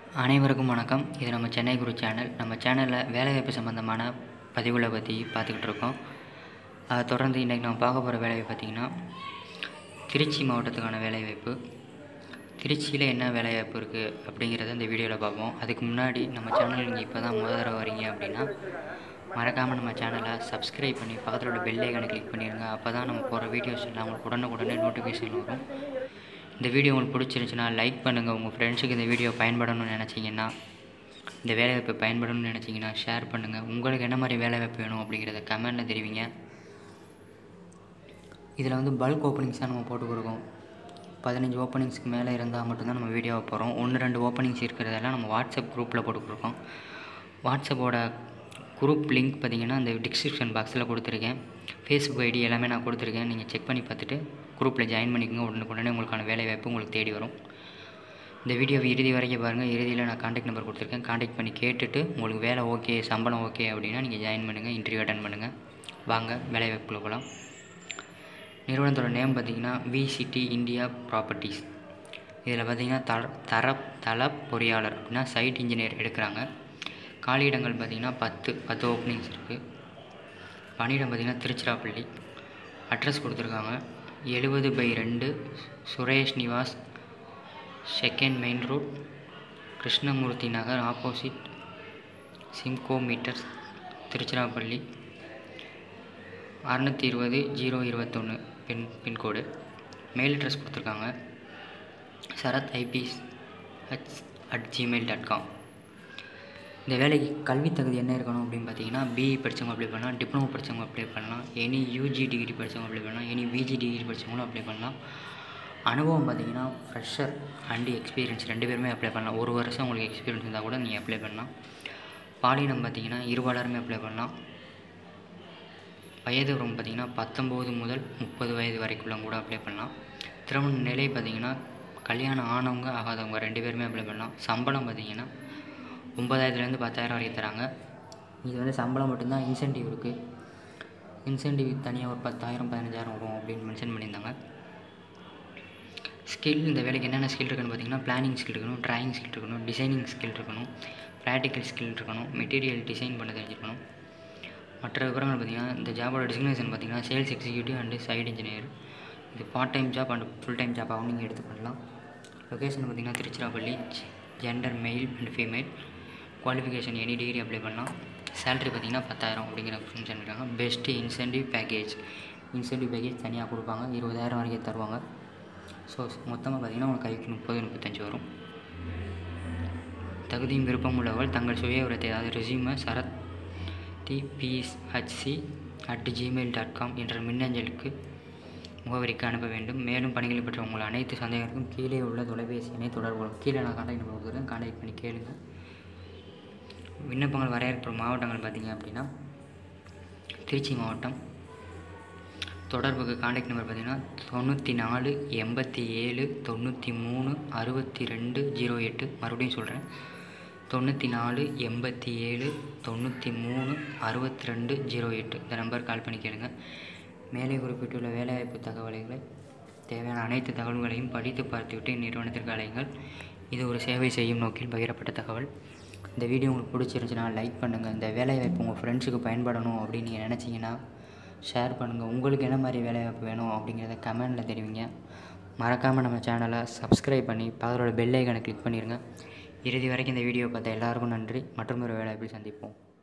அனைவருக்கும் வணக்கம் இது நம்ம சென்னை குரு சேனல் நம்ம சேனலில் வேலைவாய்ப்பு சம்மந்தமான பதிவுகளை பற்றி பார்த்துக்கிட்டு இருக்கோம் அதை தொடர்ந்து இன்றைக்கி நம்ம பார்க்க போகிற வேலைவாய்ப்பு பார்த்திங்கன்னா திருச்சி மாவட்டத்துக்கான வேலைவாய்ப்பு திருச்சியில் என்ன வேலைவாய்ப்பு இருக்குது அப்படிங்கிறத இந்த வீடியோவில் பார்ப்போம் அதுக்கு முன்னாடி நம்ம சேனல் நீங்கள் இப்போ தான் முதல் தடவை வரீங்க அப்படின்னா மறக்காமல் நம்ம சேனலை சப்ஸ்கிரைப் பண்ணி பக்கத்தில் உள்ள பெல் ஐக்கானை கிளிக் பண்ணிடுங்க அப்போ தான் நம்ம போகிற வீடியோஸ் எல்லாம் உங்களுக்கு உடனுக்குடனே நோட்டிஃபிகேஷன் வரும் இந்த வீடியோ உங்களுக்கு பிடிச்சிருந்துச்சுன்னா லைக் பண்ணுங்கள் உங்கள் ஃப்ரெண்ட்ஸுக்கு இந்த வீடியோ பயன்படணும்னு நினச்சிங்கன்னா இந்த வேலைவாய்ப்பு பயன்படணும்னு நினச்சிங்கன்னா ஷேர் பண்ணுங்கள் உங்களுக்கு என்ன மாதிரி வேலைவாய்ப்பு வேணும் அப்படிங்கிறத கமெண்ட்டில் தெரிவிங்க இதில் வந்து பல்க் ஓப்பனிங்ஸ் தான் நம்ம போட்டு கொடுக்கோம் பதினஞ்சு ஓப்பனிங்ஸ்க்கு மேலே இருந்தால் மட்டும்தான் நம்ம வீடியோவை போகிறோம் ஒன்று ரெண்டு ஓப்பனிங்ஸ் இருக்கிறதெல்லாம் நம்ம வாட்ஸ்அப் குரூப்பில் போட்டு கொடுக்கோம் வாட்ஸ்அப்போட குரூப் லிங்க் பார்த்தீங்கன்னா அந்த டிஸ்கிரிப்ஷன் பாக்ஸில் கொடுத்துருக்கேன் ஃபேஸ்புக் ஐடி எல்லாமே நான் கொடுத்துருக்கேன் நீங்கள் செக் பண்ணி பார்த்துட்டு குரூப்பில் ஜாயின் பண்ணிக்கோங்க உடனுக்குடனே உங்களுக்கான வேலை வாய்ப்பு உங்களுக்கு தேடி வரும் இந்த வீடியோவை இறுதி வரைக்கும் பாருங்கள் இறுதியில் நான் காண்டாக்ட் நம்பர் கொடுத்துருக்கேன் காண்டாக்ட் பண்ணி கேட்டுட்டு உங்களுக்கு வேலை ஓகே சம்பளம் ஓகே அப்படின்னா நீங்கள் ஜாயின் பண்ணுங்கள் இன்டர்வியூ அட்டன் பண்ணுங்கள் வாங்க வேலை வாய்ப்புக்குள்ள போகலாம் நிறுவனத்தோட நேம் பார்த்தீங்கன்னா விசிடி இந்தியா ப்ராப்பர்ட்டிஸ் இதில் பார்த்தீங்கன்னா தர தர தள பொறியாளர் அப்படின்னா சைட் இன்ஜினியர் எடுக்கிறாங்க காலியிடங்கள் பார்த்தீங்கன்னா பத்து பத்து ஓப்பனிங்ஸ் இருக்குது பணியிடம் பார்த்தீங்கன்னா திருச்சிராப்பள்ளி அட்ரஸ் கொடுத்துருக்காங்க எழுபது பை ரெண்டு Suresh Nivas second main road Krishnamurthy Nagar opposite Simco meters Tiruchirappalli அறநூற்றி இருபது ஜீரோ இருபத்தொன்று பின் பின்கோடு மெயில் அட்ரஸ் கொடுத்துருக்காங்க Sarath IPS H at Gmail dot com இந்த வேலைக்கு கல்வி தகுதி என்ன இருக்கணும் அப்படின்னு பார்த்தீங்கன்னா பிஇ படித்தவங்க அப்ளை பண்ணலாம் டிப்ளமோ படித்தவங்க அப்ளை பண்ணலாம் எனி யூஜி டிகிரி படித்தவங்க அப்ளை பண்ணலாம் எனி பிஜி டிகிரி படித்தவங்களும் அப்ளை பண்ணலாம் அனுபவம் பார்த்தீங்கன்னா ஃப்ரெஷர் அண்டு எக்ஸ்பீரியன்ஸ் ரெண்டு பேருமே அப்ளை பண்ணலாம் ஒரு வருஷம் உங்களுக்கு எக்ஸ்பீரியன்ஸ் இருந்தால் கூட நீங்கள் அப்ளை பண்ணலாம் பாலினம் பார்த்தீங்கன்னா இருபாலருமே அப்ளை பண்ணலாம் வயது வரும் பார்த்தீங்கன்னா பத்தொம்போது முதல் முப்பது வயது வரைக்குள்ள கூட அப்ளை பண்ணலாம் திருமண நிலை பார்த்தீங்கன்னா கல்யாணம் ஆனவங்க ஆகாதவங்க ரெண்டு பேருமே அப்ளை பண்ணலாம் சம்பளம் பார்த்தீங்கன்னா ஒம்பதாயிரத்துலேருந்து பத்தாயிரம் வரைக்கும் தராங்க இது வந்து சம்பளம் மட்டும்தான் இன்சென்டிவ் இருக்குது இன்சென்டிவ் தனியாக ஒரு பத்தாயிரம் பதினஞ்சாயிரம் வரும் அப்படின்னு மென்ஷன் பண்ணியிருந்தாங்க ஸ்கில் இந்த வேலைக்கு என்னென்ன ஸ்கில் இருக்குன்னு பார்த்தீங்கன்னா பிளானிங் ஸ்கில் இருக்கணும் ட்ராயிங் ஸ்கில் இருக்கணும் டிசைனிங் ஸ்கில் இருக்கணும் ப்ராக்டிக்கல் ஸ்கில் இருக்கணும் மெட்டீரியல் டிசைன் பண்ண தெரிஞ்சுக்கணும் மற்ற விவரங்கள் பார்த்தீங்கன்னா இந்த ஜாபோட டிசிக்னேஷன் பார்த்தீங்கன்னா sales executive and side engineer இது part time job and full time ஜாப்பாகவும் நீங்கள் எடுத்து பண்ணலாம் லொக்கேஷன் பார்த்தீங்கன்னா Tiruchirappalli gender male and female qualification any degree apply பண்ணலாம் சேலரி பார்த்தீங்கன்னா பத்தாயிரம் அப்படிங்கிற ஃபங்க்ஷன் இருக்காங்க best incentive package incentive package தனியாக கொடுப்பாங்க இருபதாயிரம் வரைக்கும் தருவாங்க ஸோ மொத்தமாக பார்த்தீங்கன்னா உங்களுக்கு கைக்கு முப்பது முப்பத்தஞ்சு வரும் தகுதியும் விருப்பம் உள்ளவர்கள் தங்கள் சுய விவரத்தை அதாவது ரெசியூமை Sarath DPSHC at Gmail dot com என்ற மின்னஞ்சலுக்கு முகவரிக்கு அனுப்ப வேண்டும் மேலும் பணிகளை பற்றி உங்கள் அனைத்து சந்தேகங்களுக்கும் கீழே உள்ள தொலைபேசி எண்ணை தொடர்பு கொள்ளும் கீழே நான் காண்டாக்ட் நம்பர் கொடுத்துருக்கேன் காண்டாக்ட் பண்ணி கேளுங்க விண்ணப்பங்கள் வரையறுக்கப்படும் மாவட்டங்கள் பார்த்தீங்க அப்படின்னா திருச்சி மாவட்டம் தொடர்புக்கு காண்டாக்ட் நம்பர் பார்த்தீங்கன்னா தொண்ணூற்றி நாலு எண்பத்தி ஏழு தொண்ணூற்றி மூணு அறுபத்தி ரெண்டு ஜீரோ எட்டு மறுபடியும் சொல்கிறேன் தொண்ணூற்றி நாலு எண்பத்தி ஏழு தொண்ணூற்றி மூணு அறுபத்தி ரெண்டு ஜீரோ எட்டு இந்த நம்பர் கால் பண்ணி கேளுங்க மேலே குறிப்பிட்டுள்ள வேலைவாய்ப்பு தகவல்களை தேவையான அனைத்து தகவல்களையும் படித்து பார்த்துவிட்டு இந்நிறுவனத்திற்கு அழையுங்கள் இது ஒரு சேவை செய்யும் நோக்கில் பகிரப்பட்ட தகவல் இந்த வீடியோ உங்களுக்கு பிடிச்சிருந்துச்சுன்னா லைக் பண்ணுங்கள் இந்த வேலைவாய்ப்பு உங்கள் ஃப்ரெண்ட்ஸுக்கு பயன்படணும் அப்படின்னு நீங்கள் நினச்சிங்கன்னா ஷேர் பண்ணுங்கள் உங்களுக்கு என்ன மாதிரி வேலைவாய்ப்பு வேணும் அப்படிங்கிறத கமெண்டில் தெரிவிங்க மறக்காமல் நம்ம சேனலை சப்ஸ்கிரைப் பண்ணி பக்கத்தோட பெல் ஐக்கனை கிளிக் பண்ணிடுங்க இறுதி வரைக்கும் இந்த வீடியோ பார்த்த எல்லாருக்கும் நன்றி மற்றும் ஒரு வேலைவாய்ப்பில் சந்திப்போம்